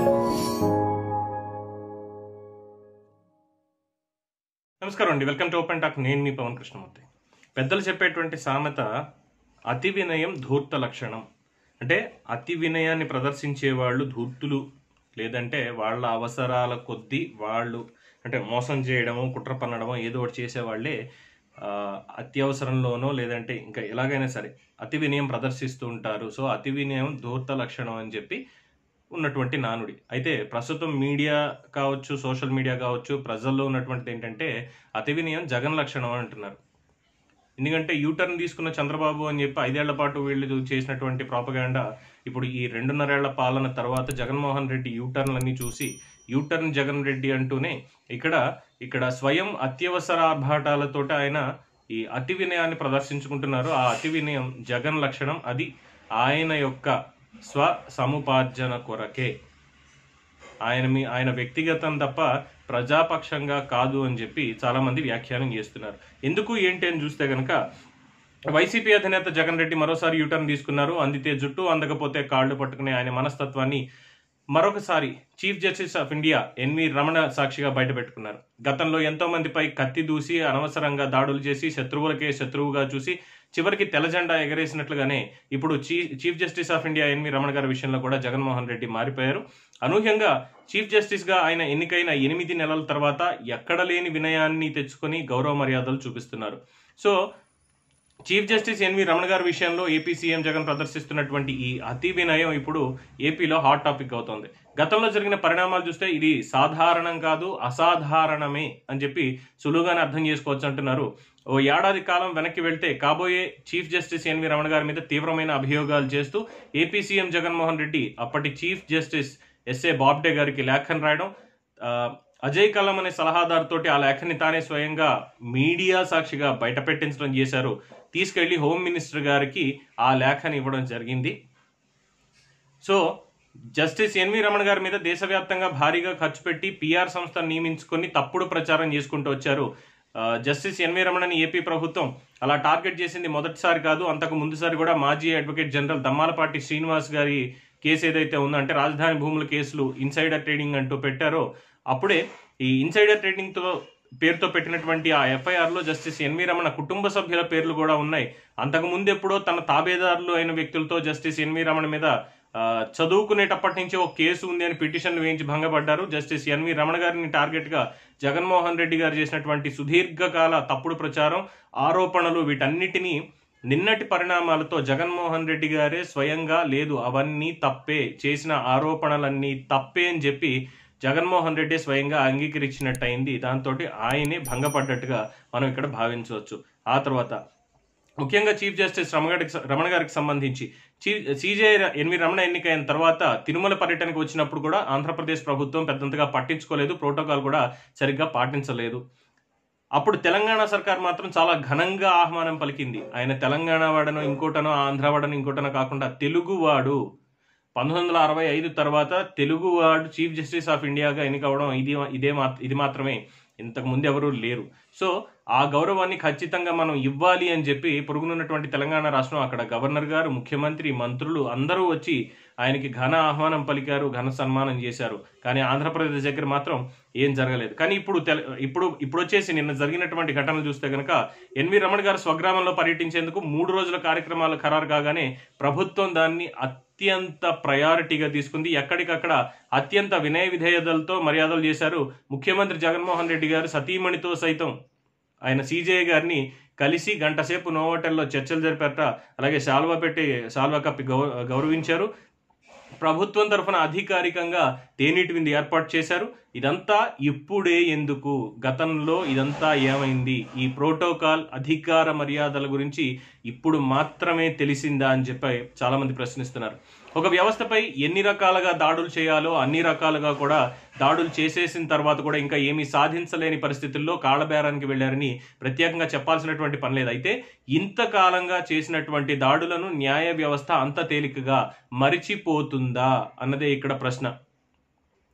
నమస్కారం అండి welcome to open talk నేను మీ పవన్ కృష్ణమూర్తి పెద్దలు చెప్పేటువంటి సామెత అతి వినయం ధూర్త లక్షణం అంటే అతి వినయాన్ని ప్రదర్శించే వాళ్ళు ధూర్తులు లేదంటే వాళ్ళ అవసరాల కొద్దీ వాళ్ళు అంటే మోసం చేయడము కుట్ర పన్నడమో ఏదో ఒకటి చేసేవాళ్ళే ఆ, అత్యవసరంలోనో లేదంటే ఇంకా ఎలాగైనా సరే అతి వినయం ప్రదర్శిస్తూ ఉంటారు సో అతి వినయం ధూర్త లక్షణం అని చెప్పి ఉన్నటువంటి నానుడి అయితే ప్రస్తుతం మీడియా కావచ్చు సోషల్ మీడియా కావచ్చు ప్రజల్లో ఉన్నటువంటిది ఏంటంటే అతి వినయం జగన్ లక్షణం అని అంటున్నారు ఎందుకంటే యూటర్న్ తీసుకున్న చంద్రబాబు అని చెప్పి ఐదేళ్ల పాటు వీళ్ళు చేసినటువంటి ప్రాపగాండా ఇప్పుడు ఈ రెండున్నరేళ్ల పాలన తర్వాత జగన్మోహన్ రెడ్డి యూటర్న్లన్నీ చూసి యూటర్న్ జగన్ రెడ్డి అంటూనే ఇక్కడ ఇక్కడ స్వయం అత్యవసర ఆర్భాటాలతోటి ఆయన ఈ అతి వినయాన్ని ప్రదర్శించుకుంటున్నారు ఆ అతి వినయం జగన్ లక్షణం అది ఆయన యొక్క స్వ సముపార్జన కొరకే ఆయన మీ ఆయన వ్యక్తిగతం తప్ప ప్రజాపక్షంగా కాదు అని చెప్పి చాలా మంది వ్యాఖ్యానం చేస్తున్నారు ఎందుకు ఏంటి అని చూస్తే గనక వైసీపీ అధినేత జగన్ రెడ్డి మరోసారి యూటర్న్ తీసుకున్నారు అందితే జుట్టు అందకపోతే కాళ్ళు పట్టుకునే ఆయన మనస్తత్వాన్ని మరొకసారి chief justice of India NV Ramana సాక్షిగా బయటపెట్టుకున్నారు గతంలో ఎంతో మందిపై కత్తి దూసి అనవసరంగా దాడులు చేసి శత్రువులకే శత్రువుగా చూసి చివరికి తెల్ల జెండా ఎగరేసినట్లుగానే ఇప్పుడు చీ- chief justice of India NV Ramana గారి విషయంలో కూడా జగన్మోహన్ రెడ్డి మారిపోయారు అనూహ్యంగా చీఫ్ జస్టిస్ గా ఆయన ఎన్నికైన ఎనిమిది నెలల తర్వాత ఎక్కడ లేని వినయాన్ని తెచ్చుకొని గౌరవ మర్యాదలు చూపిస్తున్నారు so chief justice NV Ramana గారి విషయంలో ఏపీ సీఎం జగన్ ప్రదర్శిస్తున్నటువంటి ఈ అతి వినయం ఇప్పుడు ఏపీలో హాట్ టాపిక్ అవుతోంది గతంలో జరిగిన పరిణామాలు చూస్తే ఇది సాధారణం కాదు అసాధారణమే అని చెప్పి సులువుగానే అర్థం చేసుకోవచ్చు అంటున్నారు ఓ ఏడాది కాలం వెనక్కి వెళ్తే కాబోయే చీఫ్ జస్టిస్ ఎన్వి రమణ గారి మీద తీవ్రమైన అభియోగాలు చేస్తూ ఏపీ సీఎం జగన్మోహన్ రెడ్డి అప్పటి చీఫ్ జస్టిస్ ఎస్ఏ బాబ్డే గారికి లేఖను రాయడం ఆ, అజయ్ కలం అనే సలహాదారుతోటి ఆ లేఖని తానే స్వయంగా మీడియా సాక్షిగా బయటపెట్టించడం చేశారు తీసుకెళ్లి హోమ్ మినిస్టర్ గారికి ఆ లేఖని ఇవ్వడం జరిగింది సో జస్టిస్ ఎన్వి రమణ గారి మీద దేశవ్యాప్తంగా భారీగా ఖర్చు పెట్టి పిఆర్ సంస్థను నియమించుకొని తప్పుడు ప్రచారం చేసుకుంటూ వచ్చారు ఆ, జస్టిస్ ఎన్వి రమణని ఏపీ ప్రభుత్వం అలా టార్గెట్ చేసింది మొదటిసారి కాదు అంతకు ముందుసారి కూడా మాజీ అడ్వకేట్ జనరల్ దమ్మాలపాటి శ్రీనివాస్ గారి కేసు ఏదైతే ఉందో అంటే రాజధాని భూముల కేసులు ఇన్సైడర్ ట్రేడింగ్ అంటూ పెట్టారో అప్పుడే ఈ ఇన్సైడర్ ట్రేడింగ్ తో పేరుతో పెట్టినటువంటి ఆ ఎఫ్ఐఆర్ లో జస్టిస్ ఎన్వి రమణ కుటుంబ సభ్యుల పేర్లు కూడా ఉన్నాయి అంతకు ముందు ఎప్పుడో తన తాబేదారులు అయిన వ్యక్తులతో జస్టిస్ ఎన్వి రమణ మీద ఆ, చదువుకునేటప్పటి నుంచి ఒక కేసు ఉంది అని పిటిషన్లు వేయించి భంగపడ్డారు జస్టిస్ ఎన్వి రమణ గారిని టార్గెట్ గా జగన్మోహన్ రెడ్డి గారు చేసినటువంటి సుదీర్ఘకాల తప్పుడు ప్రచారం ఆరోపణలు వీటన్నిటినీ నిన్నటి పరిణామాలతో జగన్మోహన్ రెడ్డి గారే స్వయంగా లేదు అవన్నీ తప్పే చేసిన ఆరోపణలన్నీ తప్పే అని చెప్పి జగన్మోహన్ రెడ్డి స్వయంగా అంగీకరించినట్టయింది దాంతో ఆయనే భంగపడ్డట్టుగా మనం ఇక్కడ భావించవచ్చు ఆ తర్వాత ముఖ్యంగా చీఫ్ జస్టిస్ రమణ గారికి రమణ గారికి సంబంధించి చీఫ్ సీజే ఎన్వి రమణ ఎన్నికైన తర్వాత తిరుమల పర్యటనకు వచ్చినప్పుడు కూడా ఆంధ్రప్రదేశ్ ప్రభుత్వం పెద్దంతగా పట్టించుకోలేదు ప్రోటోకాల్ కూడా సరిగ్గా పాటించలేదు అప్పుడు తెలంగాణ సర్కార్ మాత్రం చాలా ఘనంగా ఆహ్వానం పలికింది ఆయన తెలంగాణ వాడనో ఇంకోటనో ఆంధ్ర వాడనో ఇంకోటనో కాకుండా తెలుగువాడు పంతొమ్మిది వందల అరవై ఐదు తర్వాత తెలుగువాడు చీఫ్ జస్టిస్ ఆఫ్ ఇండియాగా ఎన్నికవడం ఇది ఇదే మా ఇది మాత్రమే ఇంతకు ముందు ఎవరూ లేరు సో ఆ గౌరవాన్ని ఖచ్చితంగా మనం ఇవ్వాలి అని చెప్పి పొరుగునున్నటువంటి తెలంగాణ రాష్ట్రం అక్కడ గవర్నర్ గారు ముఖ్యమంత్రి మంత్రులు అందరూ వచ్చి ఆయనకి ఘన ఆహ్వానం పలికారు ఘన సన్మానం చేశారు కానీ ఆంధ్రప్రదేశ్ దగ్గర మాత్రం ఏం జరగలేదు కానీ ఇప్పుడు తెల ఇప్పుడు ఇప్పుడు వచ్చేసి నిన్న జరిగినటువంటి ఘటనలు చూస్తే కనుక ఎన్వి రమణ గారు స్వగ్రామంలో పర్యటించేందుకు మూడు రోజుల కార్యక్రమాలు ఖరారు కాగానే ప్రభుత్వం దాన్ని అత్యంత ప్రయారిటీగా తీసుకుంది ఎక్కడికక్కడ అత్యంత వినయ విధేయతలతో మర్యాదలు చేశారు ముఖ్యమంత్రి జగన్మోహన్ రెడ్డి గారు సతీమణితో సైతం ఆయన సీజే గారిని కలిసి గంట సేపు నోవోటెల్లో చర్చలు జరిపారట అలాగే శాల్వా పెట్టి శాల్వా కప్పి గౌ- గౌరవించారు ప్రభుత్వం తరఫున అధికారికంగా తేనీటి విందు ఏర్పాటు చేశారు ఇదంతా ఇప్పుడే ఎందుకు గతంలో ఇదంతా ఏమైంది ఈ ప్రోటోకాల్ అధికార మర్యాదల గురించి ఇప్పుడు మాత్రమే తెలిసిందా అని చెప్పి చాలా మంది ప్రశ్నిస్తున్నారు ఒక వ్యవస్థపై ఎన్ని రకాలుగా దాడులు చేయాలో అన్ని రకాలుగా కూడా దాడులు చేసేసిన తర్వాత కూడా ఇంకా ఏమీ సాధించలేని పరిస్థితుల్లో కాళ్ళబేరానికి వెళ్ళారని ప్రత్యేకంగా చెప్పాల్సినటువంటి పని లేదు అయితే ఇంతకాలంగా చేసినటువంటి దాడులను న్యాయ వ్యవస్థ అంత తేలికగా మరిచిపోతుందా అన్నదే ఇక్కడ ప్రశ్న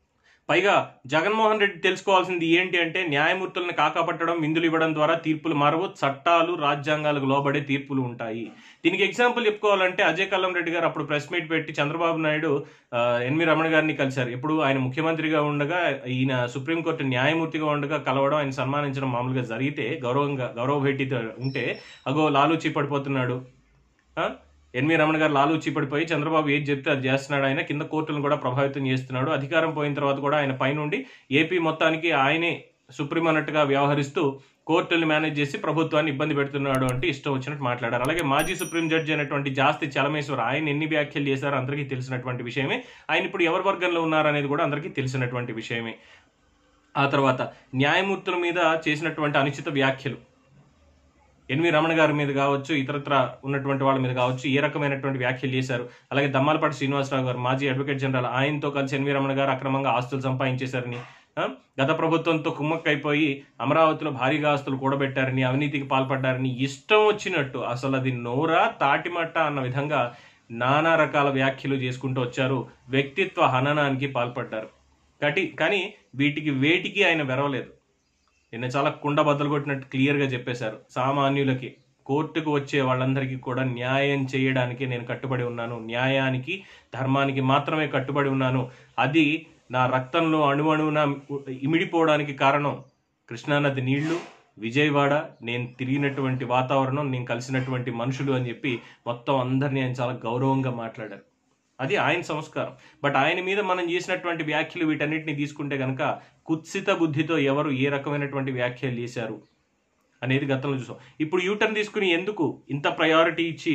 పైగా జగన్మోహన్ రెడ్డి తెలుసుకోవాల్సింది ఏంటి అంటే న్యాయమూర్తులను కాకపట్టడం విందులు ఇవ్వడం ద్వారా తీర్పులు మారవు చట్టాలు రాజ్యాంగాలకు లోబడే తీర్పులు ఉంటాయి దీనికి ఎగ్జాంపుల్ చెప్పుకోవాలంటే అజయ్ కల్లం రెడ్డి గారు అప్పుడు ప్రెస్ మీట్ పెట్టి చంద్రబాబు నాయుడు ఆ, ఎన్వి రమణ గారిని కలిశారు ఇప్పుడు ఆయన ముఖ్యమంత్రిగా ఉండగా ఈయన సుప్రీంకోర్టు న్యాయమూర్తిగా ఉండగా కలవడం ఆయన సన్మానించడం మామూలుగా జరిగితే గౌరవంగా గౌరవ భేటీతో ఉంటే అగో లాలూచి పడిపోతున్నాడు ఆ? ఎన్వి రమణ గారు లాలూచి పడిపోయి చంద్రబాబు ఏది చెప్తే అది చేస్తున్నాడు ఆయన కింద కోర్టులను కూడా ప్రభావితం చేస్తున్నాడు అధికారం పోయిన తర్వాత కూడా ఆయన పైనుండి ఏపీ మొత్తానికి ఆయనే సుప్రీం అన్నట్టుగా వ్యవహరిస్తూ కోర్టుల్ని మేనేజ్ చేసి ప్రభుత్వాన్ని ఇబ్బంది పెడుతున్నాడు అంటే ఇష్టం వచ్చినట్టు మాట్లాడారు అలాగే మాజీ సుప్రీం జడ్జి అయినటువంటి జాస్తి చలమేశ్వర్ ఆయన ఎన్ని వ్యాఖ్యలు చేశారో అందరికీ తెలిసినటువంటి విషయమే ఆయన ఇప్పుడు ఎవరి వర్గంలో ఉన్నారనేది కూడా అందరికీ తెలిసినటువంటి విషయమే ఆ తర్వాత న్యాయమూర్తుల మీద చేసినటువంటి అనుచిత వ్యాఖ్యలు ఎన్వి రమణ గారి మీద కావచ్చు ఇతరత్ర ఉన్నటువంటి వాళ్ళ మీద కావచ్చు ఏ రకమైనటువంటి వ్యాఖ్యలు చేశారు అలాగే దమ్మాలపాటి శ్రీనివాసరావు గారు మాజీ అడ్వకేట్ జనరల్ ఆయనతో కలిసి ఎన్వి రమణ గారు అక్రమంగా ఆస్తులు సంపాదించేశారని ఆ, గత ప్రభుత్వంతో కుమ్మక్కైపోయి అమరావతిలో భారీగా ఆస్తులు కూడబెట్టారని అవినీతికి పాల్పడ్డారని ఇష్టం వచ్చినట్టు అసలు అది నోరా తాటిమట్ట అన్న విధంగా నానా రకాల వ్యాఖ్యలు చేసుకుంటూ వచ్చారు వ్యక్తిత్వ హననానికి పాల్పడ్డారు కటి కానీ వీటికి వేటికి ఆయన వెరవలేదు నిన్న చాలా కుండ బద్దలు కొట్టినట్టు క్లియర్గా చెప్పేశారు సామాన్యులకి కోర్టుకు వచ్చే వాళ్ళందరికీ కూడా న్యాయం చేయడానికి నేను కట్టుబడి ఉన్నాను న్యాయానికి ధర్మానికి మాత్రమే కట్టుబడి ఉన్నాను అది నా రక్తంలో అణువణువున ఇమిడిపోవడానికి కారణం కృష్ణానది నీళ్లు విజయవాడ నేను తిరిగినటువంటి వాతావరణం నేను కలిసినటువంటి మనుషులు అని చెప్పి మొత్తం అందరినీ ఆయన చాలా గౌరవంగా మాట్లాడారు అది ఆయన సంస్కారం బట్ ఆయన మీద మనం చేసినటువంటి వ్యాఖ్యలు వీటన్నిటిని తీసుకుంటే కనుక కుత్సిత బుద్ధితో ఎవరు ఏ రకమైనటువంటి వ్యాఖ్యలు చేశారు అనేది గతంలో చూసాం ఇప్పుడు యూటర్న్ తీసుకుని ఎందుకు ఇంత ప్రయారిటీ ఇచ్చి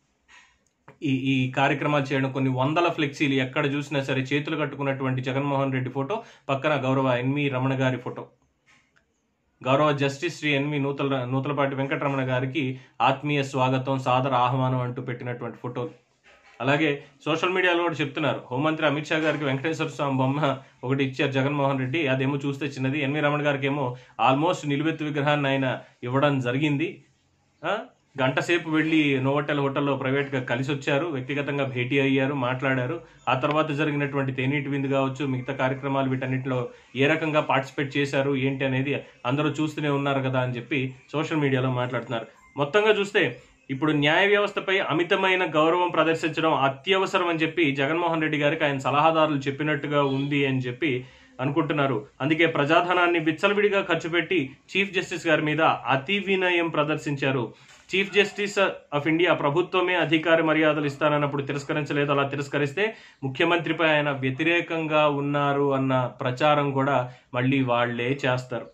ఈ ఈ కార్యక్రమాలు చేయడం కొన్ని వందల ఫ్లెక్సీలు ఎక్కడ చూసినా సరే చేతులు కట్టుకున్నటువంటి జగన్మోహన్ రెడ్డి ఫోటో పక్కన గౌరవ ఎన్వి రమణ గారి ఫోటో గౌరవ జస్టిస్ శ్రీ ఎన్వి నూతల నూతలపాటి వెంకటరమణ గారికి ఆత్మీయ స్వాగతం సాదర ఆహ్వానం అంటూ పెట్టినటువంటి ఫోటో అలాగే సోషల్ మీడియాలో కూడా చెప్తున్నారు హోంమంత్రి అమిత్ షా గారికి వెంకటేశ్వర స్వామి బొమ్మ ఒకటి ఇచ్చారు జగన్మోహన్ రెడ్డి అదేమో చూస్తే చిన్నది ఎన్వి రమణ గారికి ఏమో ఆల్మోస్ట్ నిలువెత్తు విగ్రహాన్ని ఆయన ఇవ్వడం జరిగింది ఆ, గంట సేపు వెళ్ళి నోవోటెల్ హోటల్లో ప్రైవేట్గా కలిసి వచ్చారు వ్యక్తిగతంగా భేటీ అయ్యారు మాట్లాడారు ఆ తర్వాత జరిగినటువంటి తేనీటి విందు కావచ్చు మిగతా కార్యక్రమాలు వీటన్నిటిలో ఏ రకంగా పార్టిసిపేట్ చేశారు ఏంటి అనేది అందరూ చూస్తూనే ఉన్నారు కదా అని చెప్పి సోషల్ మీడియాలో మాట్లాడుతున్నారు మొత్తంగా చూస్తే ఇప్పుడు న్యాయ వ్యవస్థపై అమితమైన గౌరవం ప్రదర్శించడం అత్యవసరం అని చెప్పి జగన్మోహన్ రెడ్డి గారికి ఆయన సలహాదారులు చెప్పినట్టుగా ఉంది అని చెప్పి అనుకుంటున్నారు అందుకే ప్రజాధనాన్ని విచ్చలవిడిగా ఖర్చు పెట్టి చీఫ్ జస్టిస్ గారి మీద అతి వినయం ప్రదర్శించారు చీఫ్ జస్టిస్ ఆఫ్ ఇండియా ప్రభుత్వమే అధికార మర్యాదలు ఇస్తానన్నప్పుడు తిరస్కరించలేదు అలా తిరస్కరిస్తే ముఖ్యమంత్రిపై ఆయన వ్యతిరేకంగా ఉన్నారు అన్న ప్రచారం కూడా మళ్ళీ వాళ్లే చేస్తారు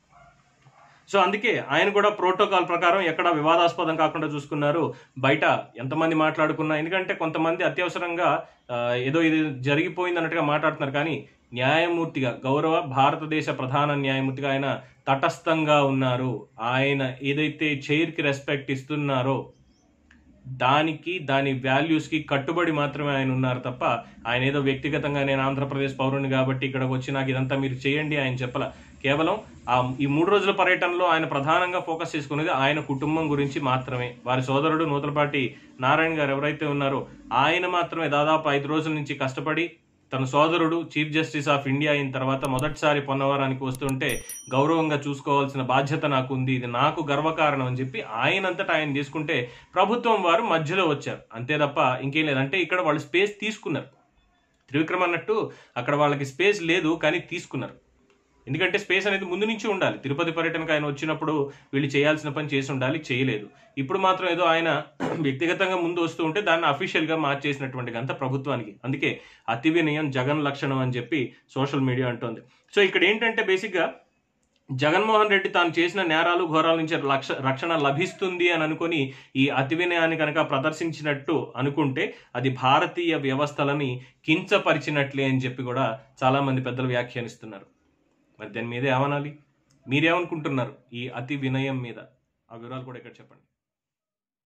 సో అందుకే ఆయన కూడా ప్రోటోకాల్ ప్రకారం ఎక్కడ వివాదాస్పదం కాకుండా చూసుకున్నారు బయట ఎంతమంది మాట్లాడుకున్నా ఎందుకంటే కొంతమంది అత్యవసరంగా ఆ, ఏదో ఇది జరిగిపోయింది అన్నట్టుగా మాట్లాడుతున్నారు కానీ న్యాయమూర్తిగా గౌరవ భారతదేశ ప్రధాన న్యాయమూర్తిగా ఆయన తటస్థంగా ఉన్నారు ఆయన ఏదైతే చైర్కి రెస్పెక్ట్ ఇస్తున్నారో దానికి దాని వాల్యూస్కి కట్టుబడి మాత్రమే ఆయన ఉన్నారు తప్ప ఆయన ఏదో వ్యక్తిగతంగా నేను ఆంధ్రప్రదేశ్ పౌరుని కాబట్టి ఇక్కడికి వచ్చి నాకు ఇదంతా మీరు చేయండి ఆయన చెప్పల కేవలం ఆ ఈ మూడు రోజుల పర్యటనలో ఆయన ప్రధానంగా ఫోకస్ చేసుకునేది ఆయన కుటుంబం గురించి మాత్రమే వారి సోదరుడు నూతలపాటి నారాయణ గారు ఎవరైతే ఉన్నారో ఆయన మాత్రమే దాదాపు ఐదు రోజుల నుంచి కష్టపడి తన సోదరుడు చీఫ్ జస్టిస్ ఆఫ్ ఇండియా అయిన తర్వాత మొదటిసారి పొన్నవరానికి వస్తుంటే గౌరవంగా చూసుకోవాల్సిన బాధ్యత నాకు ఉంది ఇది నాకు గర్వకారణం అని చెప్పి ఆయనంతటా ఆయన తీసుకుంటే ప్రభుత్వం వారు మధ్యలో వచ్చారు అంతే తప్ప ఇంకేం లేదు అంటే ఇక్కడ వాళ్ళు స్పేస్ తీసుకున్నారు త్రివిక్రమ్ అన్నట్టు అక్కడ వాళ్ళకి స్పేస్ లేదు కానీ తీసుకున్నారు ఎందుకంటే స్పేస్ అనేది ముందు నుంచి ఉండాలి తిరుపతి పర్యటనకు ఆయన వచ్చినప్పుడు వీళ్ళు చేయాల్సిన పని చేసి ఉండాలి చేయలేదు ఇప్పుడు మాత్రం ఏదో ఆయన వ్యక్తిగతంగా ముందు వస్తూ ఉంటే దాన్ని అఫీషియల్ గా మార్చేసినటువంటి గంత ప్రభుత్వానికి అందుకే అతి వినయం జగన్ లక్షణం అని చెప్పి సోషల్ మీడియా అంటోంది సో ఇక్కడ ఏంటంటే బేసిక్ గా జగన్మోహన్ రెడ్డి తాను చేసిన నేరాలు ఘోరాల నుంచి లక్ష రక్షణ లభిస్తుంది అని అనుకొని ఈ అతి వినయాన్ని కనుక ప్రదర్శించినట్టు అనుకుంటే అది భారతీయ వ్యవస్థలని కించపరిచినట్లే అని చెప్పి కూడా చాలా మంది పెద్దలు వ్యాఖ్యానిస్తున్నారు మరి దాని మీద ఏమనాలి మీరేమనుకుంటున్నారు ఈ అతి వినయం మీద ఆ వివరాలు కూడా ఇక్కడ చెప్పండి